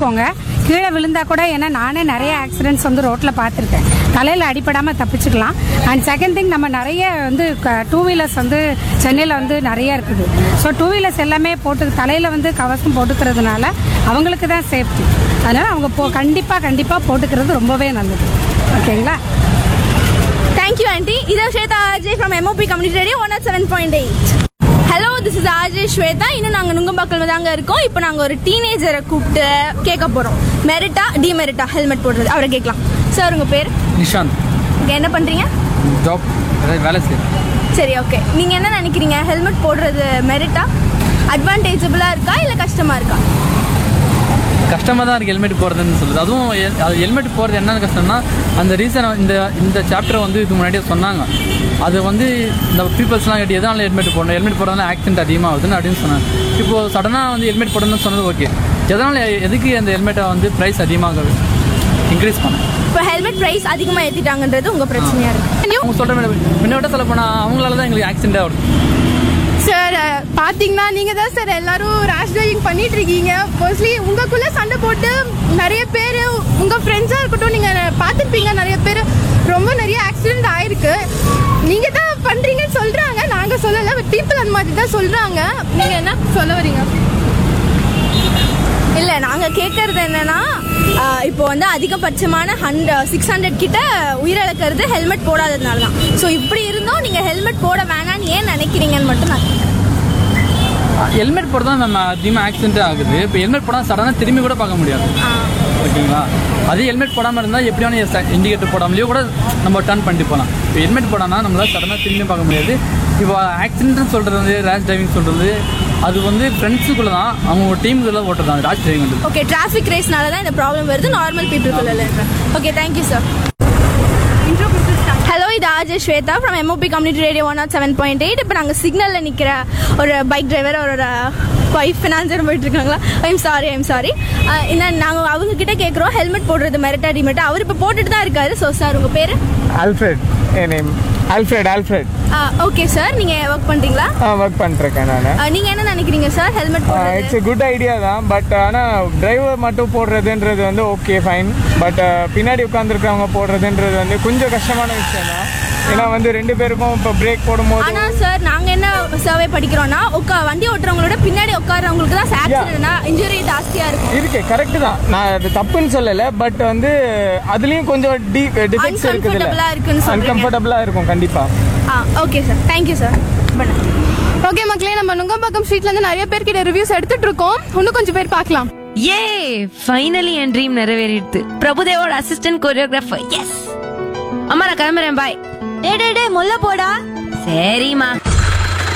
போட்டுக்கோங்க கீழே விழுந்தா கூட ஏன்னா நானே நிறைய ஆக்சிடென்ட்ஸ் வந்து ரோட்டில் பார்த்துருக்கேன் தலையில் அடிபடாமல் தப்பிச்சுக்கலாம் அண்ட் செகண்ட் திங் நம்ம நிறைய வந்து டூ வீலர்ஸ் வந்து சென்னையில் வந்து நிறைய இருக்குது ஸோ டூ வீலர்ஸ் எல்லாமே போட்டு தலையில் வந்து கவசம் போட்டுக்கிறதுனால அவங்களுக்கு தான் சேஃப்டி அதனால் அவங்க போ கண்டிப்பாக கண்டிப்பாக போட்டுக்கிறது ரொம்பவே நல்லது ஓகேங்களா தேங்க்யூ ஆண்டி இதை Swetha Ajay from MOP community radio one seven point eight hello this is Ajay Swetha இன்னும் நாங்கள் நுங்கம்பாக்கல் தாங்க இருக்கோம் இப்போ நாங்கள் ஒரு டீனேஜரை கூப்பிட்டு கேட்க போகிறோம் மெரிட்டா டிமெரிட்டா ஹெல்மெட் போடுறது அவரை கேட்கலாம் சார் உங்கள் பேர் நிஷாந்த் இங்கே என்ன பண்ணுறீங்க ஜாப் அதாவது வேலை செய்யுது சரி ஓகே நீங்கள் என்ன நினைக்கிறீங்க ஹெல்மெட் போடுறது மெரிட்டா அட்வான்டேஜபிளாக இருக்கா இல்லை கஷ்டமாக இருக்கா கஷ்டமாக தான் இருக்குது ஹெல்மெட் போடுறதுன்னு சொல்லுது அதுவும் ஹெல்- அது ஹெல்மெட் போடுறது என்ன கஷ்டம்னா அந்த ரீசனை இந்த இந்த சாப்டரை வந்து இதுக்கு முன்னாடியே சொன்னாங்க அது வந்து இந்த பீப்புள்ஸ்லாம் கேட்டு எதனால ஹெல்மெட் போடணும் ஹெல்மெட் போடுறதுனால ஆக்சிடென்ட் அதிகமாகுதுன்னு அப்படின்னு சொன்னாங்க இப்போது சடனாக வந்து ஹெல்மெட் போடணும்னு சொன்னது ஓகே எதனால் எதுக்கு அந்த ஹெல்மெட்டை வந்து ப்ரைஸ் அதிகமாக இன்க்ரீஸ் பண்ண இப்போ ஹெல்மெட் ப்ரைஸ் அதிகமாக ஏற்றிட்டாங்கன்றது உங்கள் பிரச்சனையாக இருக்குது அவங்க சொல்கிற மாதிரி முன்னோட சொல்ல போனால் அவங்களால தான் எங்களுக்கு ஆக்சிடென்ட் ஆகுது சார் பாத்தீங்கன்னா நீங்க தான் சார் எல்லாரும் ரேஷ் டிரைவிங் பண்ணிட்டு இருக்கீங்க மோஸ்ட்லி உங்களுக்குள்ள சண்டை போட்டு நிறைய பேர் உங்க ஃப்ரெண்ட்ஸா இருக்கட்டும் நீங்க பார்த்துருப்பீங்க நிறைய பேர் ரொம்ப நிறைய ஆக்சிடென்ட் ஆயிருக்கு நீங்க தான் பண்றீங்கன்னு சொல்றாங்க நாங்க சொல்லல பீப்புள் அந்த மாதிரி தான் சொல்றாங்க நீங்க என்ன சொல்ல வரீங்க இல்லை நாங்கள் கேட்கறது என்னன்னா ஆஹ் இப்போ வந்து அதிகபட்சமான ஹண்ட்ரட் சிக்ஸ் ஹண்ட்ரட் கிட்ட உயிரிழக்கிறது ஹெல்மெட் போடாததுனால தான் ஸோ இப்படி இருந்தும் நீங்கள் ஹெல்மெட் போட வேணாம்னு ஏன் நினைக்கிறீங்கன்னு மட்டும் நான் கேட்குறேன் ஹெல்மெட் போட தான் நம்ம அதிகமாக ஆக்சிடென்ட் ஆகுது இப்போ ஹெல்மெட் போடால் சடனாக திரும்பி கூட பார்க்க முடியாது ஓகேங்களா அதே ஹெல்மெட் போடாமல் இருந்தால் எப்படி வேணும் இண்டிகேட்டர் போடாமலேயோ கூட நம்ம டர்ன் பண்ணிட்டு போகலாம் இப்போ ஹெல்மெட் போடாமல் நம்மளால் சடனாக திரும்பி பார்க்க முடியாது இப்போ ஆக்சிடென்ட்னு சொல்கிறது வந்து ரேஷ் டிரைவிங் சொல்கிறது அது வந்து ஃப்ரெண்ட்ஸுக்குள்ளே தான் அவங்க டீமுக்குள்ளே ஓட்டுறது தான் ரேஷ் டிரைவிங் வந்து ஓகே டிராஃபிக் ரேஸ்னால தான் இந்த ப்ராப்ளம் வருது நார்மல் பீப்புளுக்குள்ள ஓகே தேங்க்யூ சார் ஹலோ இது Ajay Swetha from MOP community radio one not seven point eight இப்போ நாங்கள் சிக்னலில் நிற்கிற ஒரு பைக் டிரைவர் அவரோட ஒய்ஃப் ஃபினான்சர் போயிட்டு இருக்காங்களா ஐம் சாரி ஐம் சாரி இந்த நாங்கள் அவங்க கிட்ட கேட்குறோம் ஹெல்மெட் போடுறது மெரிட்டா டிமெட்டா அவர் இப்போ போட்டுட்டு தான் இருக்காரு ஸோ சார் உங்கள் பேர் ஆல்ஃப்ரெட் என் name Alfred Alfred okay sir நீங்கள் ஒர்க் பண்ணுறீங்களா ஒர்க் பண்ணிருக்கேன் நான் நீங்கள் என்ன நினைக்கிறீங்க சார் ஹெல்மெட் போடுறது இட்ஸ் குட் ஐடியா தான் பட் ஆனால் டிரைவர் மட்டும் போடுறதுன்றது வந்து ஓகே ஃபைன் பட் பின்னாடி உட்காந்துருக்கவங்க போடுறதுன்றது வந்து கொஞ்சம் கஷ்டமான விஷயம் தான் ஏன்னா வந்து ரெண்டு பேருக்கும் இப்போ பிரேக் போடும்போது ஆனா சார் நாங்க என்ன சர்வே படிக்கிறோம்னா உட்கா வண்டி ஓட்டுறவங்களோட பின்னாடி உட்கார்றவங்களுக்கு தான் ஆக்சிடென்ட்னா இன்ஜுரி ஜாஸ்தியா இருக்கும் இருக்கு கரெக்ட் தான் நான் அது தப்புன்னு சொல்லலை பட் வந்து அதுலேயும் கொஞ்சம் டி டிஃபெக்ட்ஸ் இருக்குதுல்ல Uncomfortable-ஆ இருக்குன்னு சொல்றீங்க. அன்கம்ஃபர்டபுளாக இருக்கும் கண்டிப்பாக ஆ ஓகே சார் தேங்க்யூ சார் பண்ண ஓகே மக்களே நம்ம நுங்கம்பாக்கம் ஸ்ட்ரீட்ல இருந்து நிறைய பேர்கிட்ட ரிவ்யூஸ் எடுத்துட்டு இருக்கோம் இன்னும் கொஞ்சம் பேர் பார்க்கலாம் ஏ ஃபைனலி என் ட்ரீம் நிறைவேறிடுது பிரபுதேவோட அசிஸ்டன்ட் கொரியோகிராஃபர் எஸ் அம்மா நான் கிளம்புறேன் பாய் டே டே டே மொல்ல போடா சரிம்மா